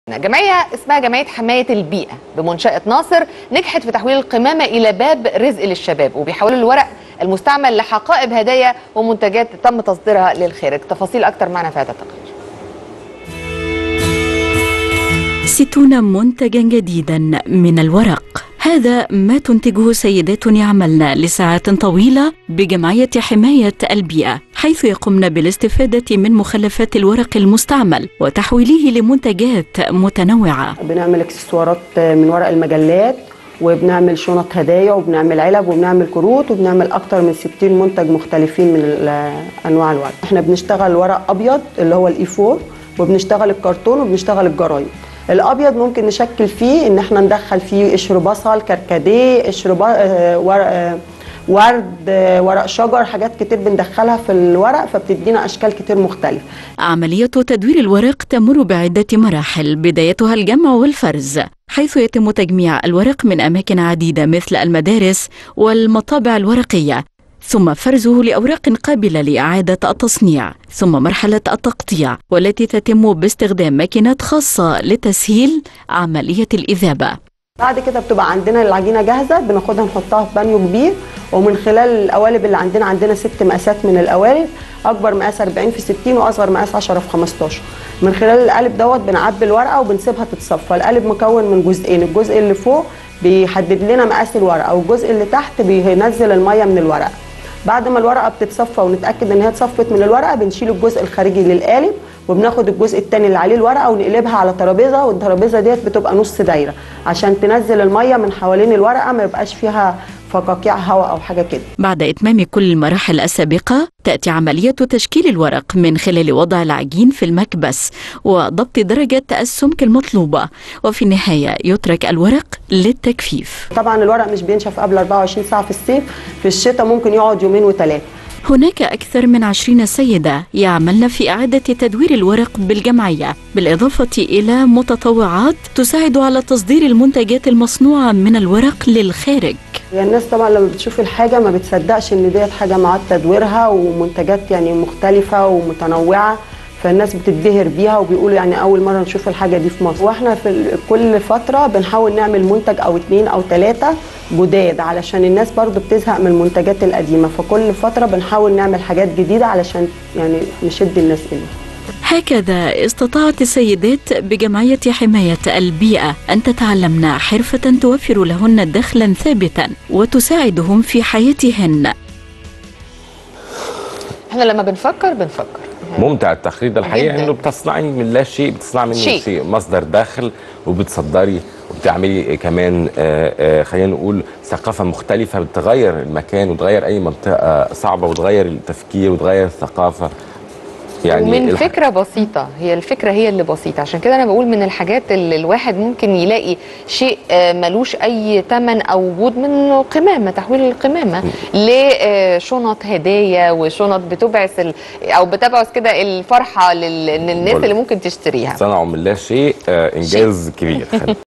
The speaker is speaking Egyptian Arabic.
جمعية اسمها جمعية حماية البيئة بمنشأة ناصر نجحت في تحويل القمامة إلى باب رزق للشباب وبيحولوا الورق المستعمل لحقائب هدايا ومنتجات تم تصديرها للخارج تفاصيل أكتر معنا في هذا التقرير ستون منتجا جديدا من الورق هذا ما تنتجه سيدات يعملن لساعات طويلة بجمعية حماية البيئة حيث يقمن بالاستفادة من مخلفات الورق المستعمل وتحويله لمنتجات متنوعة بنعمل اكسسوارات من ورق المجلات وبنعمل شنط هدايا وبنعمل علب وبنعمل كروت وبنعمل اكتر من 60 منتج مختلفين من ال- انواع الورق احنا بنشتغل ورق ابيض اللي هو الاي 4 وبنشتغل الكرتون وبنشتغل الجرايد الابيض ممكن نشكل فيه ان احنا ندخل فيه قشر بصل كركديه قشر ب- آه، ورق آه، ورد آه، ورق شجر حاجات كتير بندخلها في الورق فبتدينا اشكال كتير مختلفه عملية تدوير الورق تمر بعدة مراحل بدايتها الجمع والفرز حيث يتم تجميع الورق من أماكن عديدة مثل المدارس والمطابع الورقية ثم فرزه لأوراق قابلة لإعادة التصنيع ثم مرحلة التقطيع والتي تتم باستخدام ماكينات خاصة لتسهيل عملية الإذابة بعد كده بتبقى عندنا العجينه جاهزه بناخدها نحطها في بانيو كبير ومن خلال القوالب اللي عندنا عندنا ست مقاسات من القوالب اكبر مقاس 40 في 60 واصغر مقاس 10 في 15 من خلال القالب دوت بنعبي الورقه وبنسيبها تتصفى القالب مكون من جزئين الجزء اللي فوق بيحدد لنا مقاس الورقه والجزء اللي تحت بينزل الميه من الورقه بعد ما الورقه بتتصفى ونتاكد ان هي اتصفت من الورقه بنشيل الجزء الخارجي للقالب وبناخد الجزء الثاني اللي عليه الورقه ونقلبها على ترابيزه والترابيزه ديت بتبقى نص دايره عشان تنزل الميه من حوالين الورقه ما يبقاش فيها فقاقيع هواء او حاجه كده بعد إتمام كل المراحل السابقة تأتي عملية تشكيل الورق من خلال وضع العجين في المكبس وضبط درجة السمك المطلوبة وفي النهاية يترك الورق للتجفيف طبعا الورق مش بينشف قبل 24 ساعه في الصيف في الشتاء ممكن يقعد يومين وثلاثه هناك أكثر من عشرين سيدة يعملن في إعادة تدوير الورق بالجمعية بالإضافة إلى متطوعات تساعد على تصدير المنتجات المصنوعة من الورق للخارج يعني الناس طبعا لما بتشوف الحاجه ما بتصدقش ان ديت حاجه معاد تدويرها ومنتجات يعني مختلفه ومتنوعه فالناس بتتبهر بيها وبيقولوا يعني اول مره نشوف الحاجه دي في مصر واحنا في ال- كل فتره بنحاول نعمل منتج او اتنين او ثلاثه جداد علشان الناس برضو بتزهق من المنتجات القديمه فكل فتره بنحاول نعمل حاجات جديده علشان يعني نشد الناس اليه هكذا استطاعت السيدات بجمعية حماية البيئة أن تتعلمن حرفة توفر لهن دخلا ثابتا وتساعدهم في حياتهن احنا لما بنفكر بنفكر ممتع التخريج ده الحقيقه جداً. انه بتصنعي من لا شيء بتصنعي منه شيء. شيء, مصدر دخل وبتصدري وبتعملي كمان آه، آه، خلينا نقول ثقافه مختلفه بتغير المكان وتغير اي منطقه صعبه وتغير التفكير وتغير الثقافه يعني ومن الح- فكرة بسيطة هي الفكرة هي اللي بسيطة عشان كده أنا بقول من الحاجات اللي الواحد ممكن يلاقي شيء آه، ملوش أي تمن أو وجود منه قمامة تحويل القمامة لشنط هدايا وشنط بتبعث ال- أو بتبعث كده الفرحة لل- للناس بقول- اللي ممكن تشتريها صنعوا من لا شيء آه، انجاز كبير